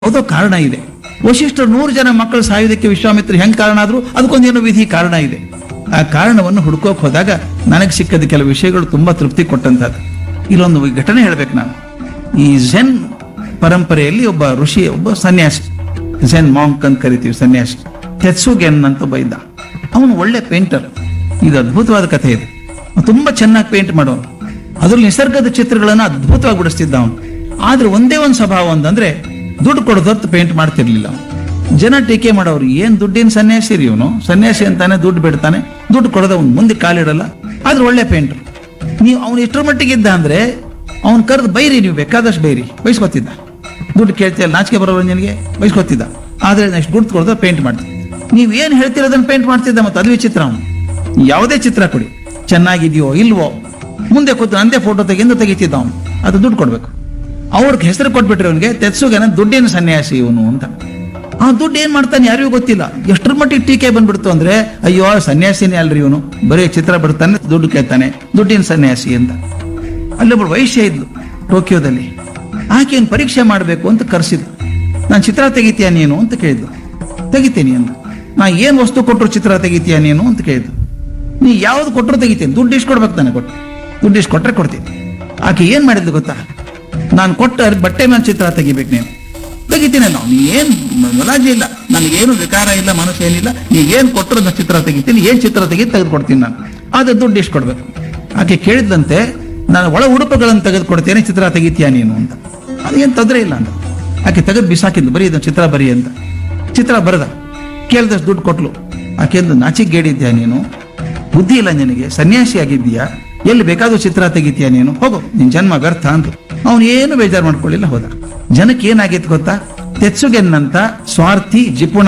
ಯಾವುದೋ ಕಾರಣ ಇದೆ ವಶಿಷ್ಠರು ನೂರು ಜನ ಮಕ್ಕಳು ಸಾಯೋದಕ್ಕೆ ವಿಶ್ವಾಮಿತ್ರ ಹೆಂಗ್ ಕಾರಣ ಆದ್ರು ಅದಕ್ಕೊಂದೇನೋ ವಿಧಿ ಕಾರಣ ಇದೆ ಆ ಕಾರಣವನ್ನು ಹುಡ್ಕೋಕ್ ಹೋದಾಗ ನನಗೆ ಸಿಕ್ಕದ ಕೆಲವು ವಿಷಯಗಳು ತುಂಬಾ ತೃಪ್ತಿ ಕೊಟ್ಟಂತದ್ದು ಇಲ್ಲೊಂದು ಘಟನೆ ಹೇಳ್ಬೇಕು ನಾನು ಈ ಝೆನ್ ಪರಂಪರೆಯಲ್ಲಿ ಒಬ್ಬ ಋಷಿ ಒಬ್ಬ ಸನ್ಯಾಸಿ ಝೆನ್ ಮಾಂಕ್ ಅಂತ ಕರಿತೀವಿ ಸನ್ಯಾಸಿ ತೆತ್ಸುಗೆನ್ ಅಂತ ಒಬ್ಬ ಇದ್ದ ಅವನು ಒಳ್ಳೆ ಪೇಂಟರ್ ಇದು ಅದ್ಭುತವಾದ ಕಥೆ ಇದೆ ಅವ್ನು ತುಂಬಾ ಚೆನ್ನಾಗಿ ಪೇಂಟ್ ಮಾಡೋನು ಅದ್ರಲ್ಲಿ ನಿಸರ್ಗದ ಚಿತ್ರಗಳನ್ನು ಅದ್ಭುತವಾಗಿ ಬಿಡಿಸ್ತಿದ್ದ ಅವನು ಆದ್ರೆ ಒಂದೇ ಒಂದು ಸ್ವಭಾವ ಒಂದಂದ್ರೆ ದುಡ್ಡು ಕೊಡೋದತ್ತು ಪೇಂಟ್ ಮಾಡ್ತಿರ್ಲಿಲ್ಲ ಅವ್ನು. ಜನ ಟೀಕೆ ಮಾಡೋರು ಏನ್ ದುಡ್ಡಿನ ಸನ್ಯಾಸಿ ರೀ ಇವನು ಸನ್ಯಾಸಿ ಅಂತಾನೆ ದುಡ್ಡು ಬಿಡ್ತಾನೆ ದುಡ್ಡು ಕೊಡೋದ ಅವ್ನು ಮುಂದೆ ಕಾಲಿಡಲ್ಲ ಆದ್ರೆ ಒಳ್ಳೆ ಪೇಂಟರ್ ನೀವು ಅವ್ನು ಎಷ್ಟರ ಮಟ್ಟಿಗೆ ಇದ್ದ ಅಂದ್ರೆ ಅವ್ನು ಕರೆದು ಬೈರಿ ನೀವು ಬೇಕಾದಷ್ಟು ಬೈರಿ ಬೈಸ್ಕೊತಿದ್ದ ದುಡ್ಡು ಕೇಳ್ತಿಯಲ್ಲ ನಾಚಿಕೆ ಬರೋರು ನಿನಗೆ ಬೈಸ್ಕೊತಿದ್ದ ಆದ್ರೆ ನೆಕ್ಸ್ಟ್ ದುಡ್ಡು ಕೊಡೋದ ಪೇಂಟ್ ಮಾಡ್ತಿದ್ದ ನೀವು ಏನ್ ಹೇಳ್ತಿರೋದನ್ನ ಪೇಂಟ್ ಮಾಡ್ತಿದ್ದ ಮತ್ತೆ ಅದು ವಿಚಿತ್ರ ಅವನು ಯಾವುದೇ ಚಿತ್ರ ಕೊಡಿ ಚೆನ್ನಾಗಿದೆಯೋ ಇಲ್ವೋ ಮುಂದೆ ಕೂತು ನಂದೇ ಫೋಟೋ ತೆಗೆದು ತೆಗಿತಿದ್ದ ಅವನು ಅದು ದುಡ್ಡು ಕೊಡ್ಬೇಕು ಅವ್ರಿಗೆ ಹೆಸರು ಕೊಟ್ಬಿಟ್ರೆ ಅವನಿಗೆ ತೆತ್ಸುಗನ ದುಡ್ಡಿನ ಸನ್ಯಾಸಿ ಇವನು ಅಂತ ಆ ದುಡ್ಡು ಏನ್ ಮಾಡ್ತಾನೆ ಯಾರಿಗೂ ಗೊತ್ತಿಲ್ಲ ಎಷ್ಟರ ಮಟ್ಟಿಗೆ ಟೀಕೆ ಬಂದ್ಬಿಡ್ತು ಅಂದ್ರೆ ಅಯ್ಯೋ ಸನ್ಯಾಸಿನೇ ಅಲ್ರಿ ಇವನು ಬರೀ ಚಿತ್ರ ಬಿಡ್ತಾನೆ ದುಡ್ಡು ಕೇಳ್ತಾನೆ ದುಡ್ಡಿನ ಸನ್ಯಾಸಿ ಅಂತ ಅಲ್ಲೊಬ್ಬಳು ವೈಶ್ಯ ಇದ್ಲು ಟೋಕಿಯೋದಲ್ಲಿ ಆಕೆಯನ್ನು ಪರೀಕ್ಷೆ ಮಾಡಬೇಕು ಅಂತ ಕರೆಸಿದ್ದು ನಾನು ಚಿತ್ರ ತೆಗಿತೀಯ ನೀನು ಅಂತ ಕೇಳಿದ್ದು ತೆಗಿತೀನಿ ಅಂತ ನಾ ಏನ್ ವಸ್ತು ಕೊಟ್ಟರು ಚಿತ್ರ ತೆಗಿತೀಯ ನೀನು ಅಂತ ಕೇಳಿದ್ದು ನೀ ಯಾವ್ದು ಕೊಟ್ಟರು ತೆಗಿತೀನಿ ದುಡ್ಡು ಇಷ್ಟು ಕೊಡ್ಬೇಕು ತಾನೆ ಕೊಟ್ಟು ದುಡ್ಡು ಇಷ್ಟು ಕೊಟ್ಟರೆ ಕೊಡ್ತೀನಿ ಆಕೆ ಏನ್ ಮಾಡಿದ್ಲು ಗೊತ್ತಾ ನಾನು ಕೊಟ್ಟ ಬಟ್ಟೆ ಮೇಲೆ ಚಿತ್ರ ತೆಗಿಬೇಕು ನೀನು ತೆಗಿತೀನಿ ನಾವು ನೀ ಏನ್ ಮುಲಾಜಿ ಇಲ್ಲ ನನಗೇನು ವಿಕಾರ ಇಲ್ಲ ಮನಸ್ಸು ಏನಿಲ್ಲ ನೀ ಏನ್ ಕೊಟ್ಟರು ನಾನು ಚಿತ್ರ ತೆಗಿತೀನಿ ಏನ್ ಚಿತ್ರ ತೆಗಿ ತೆಗೆದುಕೊಡ್ತೀನಿ ನಾನು ಆದ್ರೆ ದುಡ್ಡು ಇಷ್ಟು ಕೊಡ್ಬೇಕು ಆಕೆ ಕೇಳಿದ್ದಂತೆ ನಾನು ಒಳ ಉಡುಪುಗಳನ್ನು ತೆಗೆದುಕೊಡ್ತೇನೆ ಚಿತ್ರ ತೆಗಿತೀಯ ನೀನು ಅಂತ ಅದೇನು ತೊಂದರೆ ಇಲ್ಲ ಅಂತ ಆಕೆ ತೆಗೆದು ಬಿಸಾಕಿದ್ಲು ಬರೀ ಇದನ್ನ ಚಿತ್ರ ಬರಿ ಅಂತ ಚಿತ್ರ ಬರದ ಕೇಳಿದಷ್ಟು ದುಡ್ಡು ಕೊಟ್ಲು ಆಕೆಂದು ನಾಚಿಗೇಡಿದ್ಯಾ ನೀನು ಬುದ್ಧಿ ಇಲ್ಲ ನಿನಗೆ ಸನ್ಯಾಸಿ ಆಗಿದ್ದೀಯಾ ಎಲ್ಲಿ ಬೇಕಾದ್ರೂ ಚಿತ್ರ ತೆಗಿತೀಯ ನೀನು ಹೋಗು ನಿನ್ ಜನ್ಮ ವ್ಯರ್ಥ ಅಂತ ಅವನು ಏನು ಬೇಜಾರು ಮಾಡ್ಕೊಳ್ಳಿಲ್ಲ ಹೋದ ಜನಕ್ಕೆ ಏನಾಗಿತ್ತು ಗೊತ್ತಾ ತೆತ್ಸುಗೆನ್ನಂತ ಸ್ವಾರ್ಥಿ ಜಿಪುಣ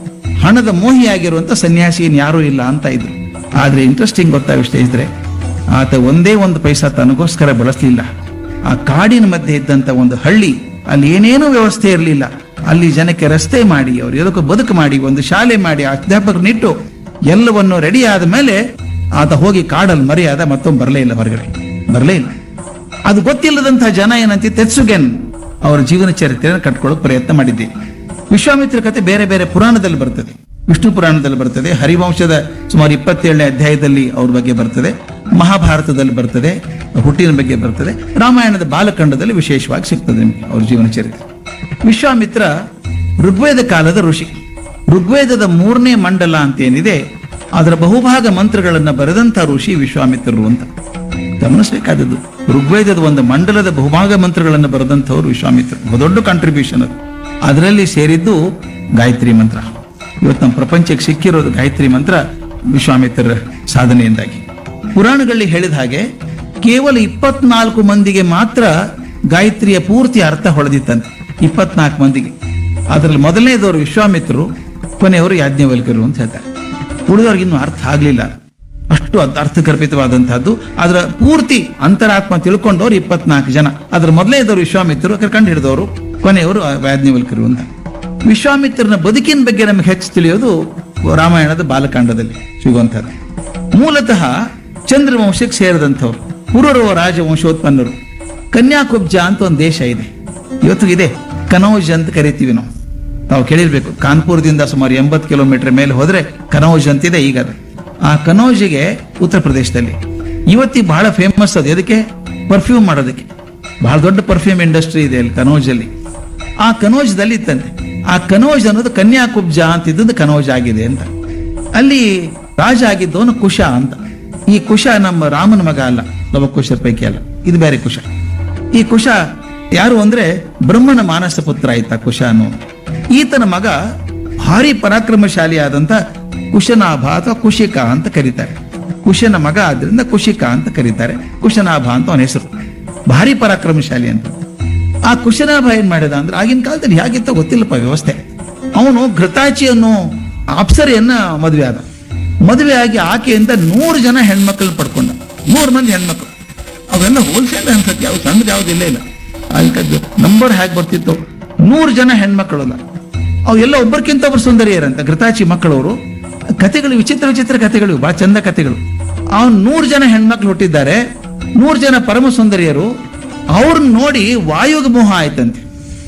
ಹಣದ ಮೋಹಿಯಾಗಿರುವಂತ ಸನ್ಯಾಸಿ ಇನ್ ಯಾರೂ ಇಲ್ಲ ಅಂತ ಇದ್ರು ಆದ್ರೆ ಇಂಟ್ರೆಸ್ಟಿಂಗ್ ಗೊತ್ತಾ ವಿಷಯ ಇದ್ರೆ ಆತ ಒಂದೇ ಒಂದು ಪೈಸಾ ತನಗೋಸ್ಕರ ಬಳಸಲಿಲ್ಲ ಆ ಕಾಡಿನ ಮಧ್ಯೆ ಇದ್ದಂತ ಒಂದು ಹಳ್ಳಿ ಅಲ್ಲಿ ಏನೇನೂ ವ್ಯವಸ್ಥೆ ಇರಲಿಲ್ಲ ಅಲ್ಲಿ ಜನಕ್ಕೆ ರಸ್ತೆ ಮಾಡಿ ಅವ್ರು ಎದಕ್ಕೂ ಬದುಕು ಮಾಡಿ ಒಂದು ಶಾಲೆ ಮಾಡಿ ಅಧ್ಯಾಪಕರನ್ನಿಟ್ಟು ಎಲ್ಲವನ್ನು ರೆಡಿ ಆದ ಮೇಲೆ ಆತ ಹೋಗಿ ಕಾಡಲ್ಲಿ ಮರೆಯಾದ ಮತ್ತೊಮ್ಮೆ ಬರಲೇ ಇಲ್ಲ ಹೊರಗಡೆ ಬರಲೇ ಇಲ್ಲ ಅದು ಗೊತ್ತಿಲ್ಲದಂತಹ ಜನ ಏನಂತ ತೆತ್ಸುಗೆನ್ ಅವರ ಜೀವನ ಚರಿತ್ರೆಯನ್ನು ಕಟ್ಕೊಳ್ಳೋಕೆ ಪ್ರಯತ್ನ ಮಾಡಿದ್ದೀವಿ ವಿಶ್ವಾಮಿತ್ರ ಕಥೆ ಬೇರೆ ಬೇರೆ ಪುರಾಣದಲ್ಲಿ ಬರ್ತದೆ ವಿಷ್ಣು ಪುರಾಣದಲ್ಲಿ ಬರ್ತದೆ ಹರಿವಂಶದ ಸುಮಾರು ಇಪ್ಪತ್ತೇಳನೇ ಅಧ್ಯಾಯದಲ್ಲಿ ಅವ್ರ ಬಗ್ಗೆ ಬರ್ತದೆ ಮಹಾಭಾರತದಲ್ಲಿ ಬರ್ತದೆ ಹುಟ್ಟಿನ ಬಗ್ಗೆ ಬರ್ತದೆ ರಾಮಾಯಣದ ಬಾಲಖಂಡದಲ್ಲಿ ವಿಶೇಷವಾಗಿ ಸಿಗ್ತದೆ ನಿಮಗೆ ಅವ್ರ ಜೀವನ ಚರಿತ್ರೆ ವಿಶ್ವಾಮಿತ್ರ ಋಗ್ವೇದ ಕಾಲದ ಋಷಿ ಋಗ್ವೇದದ ಮೂರನೇ ಮಂಡಲ ಅಂತ ಏನಿದೆ ಅದರ ಬಹುಭಾಗ ಮಂತ್ರಗಳನ್ನ ಬರೆದಂತ ಋಷಿ ವಿಶ್ವಾಮಿತ್ರರು ಅಂತ ಗಮನಿಸಬೇಕಾದದ್ದು ಋಗ್ವೇದದ ಒಂದು ಮಂಡಲದ ಬಹುಭಾಗ ಮಂತ್ರಗಳನ್ನು ಬರೆದಂಥವ್ರು ವಿಶ್ವಾಮಿತ್ರ ದೊಡ್ಡ ಕಾಂಟ್ರಿಬ್ಯೂಷನ್ ಅದು ಅದರಲ್ಲಿ ಸೇರಿದ್ದು ಗಾಯತ್ರಿ ಮಂತ್ರ ಇವತ್ತು ನಮ್ಮ ಪ್ರಪಂಚಕ್ಕೆ ಸಿಕ್ಕಿರೋದು ಗಾಯತ್ರಿ ಮಂತ್ರ ವಿಶ್ವಾಮಿತ್ರರ ಸಾಧನೆಯಿಂದಾಗಿ ಪುರಾಣಗಳಲ್ಲಿ ಹೇಳಿದ ಹಾಗೆ ಕೇವಲ ಇಪ್ಪತ್ನಾಲ್ಕು ಮಂದಿಗೆ ಮಾತ್ರ ಗಾಯತ್ರಿಯ ಪೂರ್ತಿ ಅರ್ಥ ಹೊಳೆದಿತ್ತಂತೆ ಇಪ್ಪತ್ನಾಲ್ಕು ಮಂದಿಗೆ ಅದರಲ್ಲಿ ಮೊದಲನೇದವರು ವಿಶ್ವಾಮಿತ್ರರು ಕೊನೆಯವರು ಯಾಜ್ಞವಲ್ಕರು ಅಂತ ಹೇಳ್ತಾರೆ ಉಳಿದವ್ರಿಗೆ ಇನ್ನೂ ಅರ್ಥ ಆಗ್ಲಿಲ್ಲ ಅಷ್ಟು ಅದ್- ಅರ್ಥಗರ್ಭಿತವಾದಂತಹದ್ದು ಅದರ ಪೂರ್ತಿ ಅಂತರಾತ್ಮ ತಿಳ್ಕೊಂಡವ್ರು ಇಪ್ಪತ್ನಾಲ್ಕು ಜನ ಅದರ ಮೊದಲೇ ಇದ್ದವರು ವಿಶ್ವಾಮಿತ್ರರು ಕಂಡು ಹಿಡಿದವರು ಕೊನೆಯವರು ಯಾಜ್ಞವಲ್ಕರು ಅಂತ ವಿಶ್ವಾಮಿತ್ರನ ಬದುಕಿನ ಬಗ್ಗೆ ನಮಗೆ ಹೆಚ್ಚು ತಿಳಿಯೋದು ರಾಮಾಯಣದ ಬಾಲಕಾಂಡದಲ್ಲಿ ಸಿಗುವಂಥದ್ದು ಮೂಲತಃ ಚಂದ್ರವಂಶಕ್ಕೆ ಸೇರಿದಂಥವ್ರು ಪುರರುವ ರಾಜವಂಶೋತ್ಪನ್ನರು ಕನ್ಯಾಕುಬ್ಜ ಅಂತ ಒಂದು ದೇಶ ಇದೆ ಇವತ್ತು ಇದೆ ಕನೌಜ್ ಅಂತ ಕರಿತೀವಿ ನಾವು ತಾವು ಕೇಳಿರ್ಬೇಕು ಕಾನ್ಪುರದಿಂದ ಸುಮಾರು ಎಂಬತ್ತು ಕಿಲೋಮೀಟರ್ ಮೇಲೆ ಹೋದ್ರೆ ಕನೌಜ್ ಅಂತಿದೆ ಈಗ ಅದು ಆ ಕನೌಜಿಗೆ ಉತ್ತರ ಪ್ರದೇಶದಲ್ಲಿ ಇವತ್ತಿ ಬಹಳ ಫೇಮಸ್ ಅದು ಎದಕ್ಕೆ ಪರ್ಫ್ಯೂಮ್ ಮಾಡೋದಕ್ಕೆ ಬಹಳ ದೊಡ್ಡ ಪರ್ಫ್ಯೂಮ್ ಇಂಡಸ್ಟ್ರಿ ಇದೆ ಅಲ್ಲಿ ಕನೌಜಲ್ಲಿ ಆ ಕನೋಜ್ದಲ್ಲಿ ಇತ್ತಂತೆ ಆ ಕನೋಜ್ ಅನ್ನೋದು ಕನ್ಯಾಕುಬ್ಜ ಅಂತಿದ್ದದ್ದು ಕನೋಜ್ ಆಗಿದೆ ಅಂತ ಅಲ್ಲಿ ರಾಜ ಆಗಿದ್ದವನು ಕುಶ ಅಂತ ಈ ಕುಶ ನಮ್ಮ ರಾಮನ ಮಗ ಅಲ್ಲ ಲವಕುಶರ ಪೈಕಿ ಅಲ್ಲ ಇದು ಬೇರೆ ಕುಶ ಈ ಕುಶ ಯಾರು ಅಂದ್ರೆ ಬ್ರಹ್ಮನ ಮಾನಸ ಪುತ್ರ ಆಯ್ತ ಕುಶ ಅನ್ನೋ ಈತನ ಮಗ ಭಾರಿ ಪರಾಕ್ರಮಶಾಲಿ ಆದಂತ ಕುಶನಾಭ ಅಥವಾ ಕುಶಿಕ ಅಂತ ಕರೀತಾರೆ ಕುಶನ ಮಗ ಆದ್ರಿಂದ ಕುಶಿಕ ಅಂತ ಕರೀತಾರೆ ಕುಶನಾಭ ಅಂತ ಅವನ ಹೆಸರು ಭಾರಿ ಪರಾಕ್ರಮಶಾಲಿ ಅಂತ ಆ ಕುಶನಾಭ ಏನ್ ಮಾಡಿದ ಅಂದ್ರೆ ಆಗಿನ ಕಾಲದಲ್ಲಿ ಹೇಗಿತ್ತ ಗೊತ್ತಿಲ್ಲಪ್ಪ ವ್ಯವಸ್ಥೆ ಅವನು ಘೃತಾಚಿ ಅನ್ನೋ ಅಪ್ಸರೆಯನ್ನ ಮದುವೆ ಆದ ಮದುವೆ ಆಗಿ ಆಕೆಯಿಂದ ನೂರು ಜನ ಹೆಣ್ಮಕ್ಳನ್ನ ಪಡ್ಕೊಂಡ ನೂರು ಮಂದಿ ಹೆಣ್ಮಕ್ಳು ಅವೆಲ್ಲ ಹೋಲ್ಸೇಲ್ ಅನ್ಸತ್ತೆ ಯಾವ ಸಣ್ಣದು ಯಾವ್ದು ಇಲ್ಲ ಇಲ್ಲ ಅದಕ್ಕೆ ನಂಬರ್ ಹೇಗೆ ಬರ್ತಿತ್ತು ನೂರು ಜನ ಹೆಣ್ಮಕ್ಳಲ್ಲ ಅವು ಎಲ್ಲ ಒಬ್ಬರಿಗಿಂತ ಒಬ್ರು ಸುಂದರಿಯರಂತ ಘೃತಾಚಿ ಮಕ್ಕಳವರು ಕಥೆಗಳು ವಿಚಿತ್ರ ವಿಚಿತ್ರ ಕಥೆಗಳು ಬಹಳ ಚಂದ ಕಥೆಗಳು ಅವನ್ ನೂರು ಜನ ಹೆಣ್ಮಕ್ಳು ಹುಟ್ಟಿದ್ದಾರೆ ನೂರು ಜನ ಪರಮ ಸುಂದರಿಯರು ಅವ್ರನ್ನ ನೋಡಿ ವಾಯುಗ ಮೋಹ ಆಯ್ತಂತೆ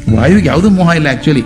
ವಾಯುವಿಗೆ ಯಾವುದೂ ಮೋಹ ಇಲ್ಲ ಆಕ್ಚುಲಿ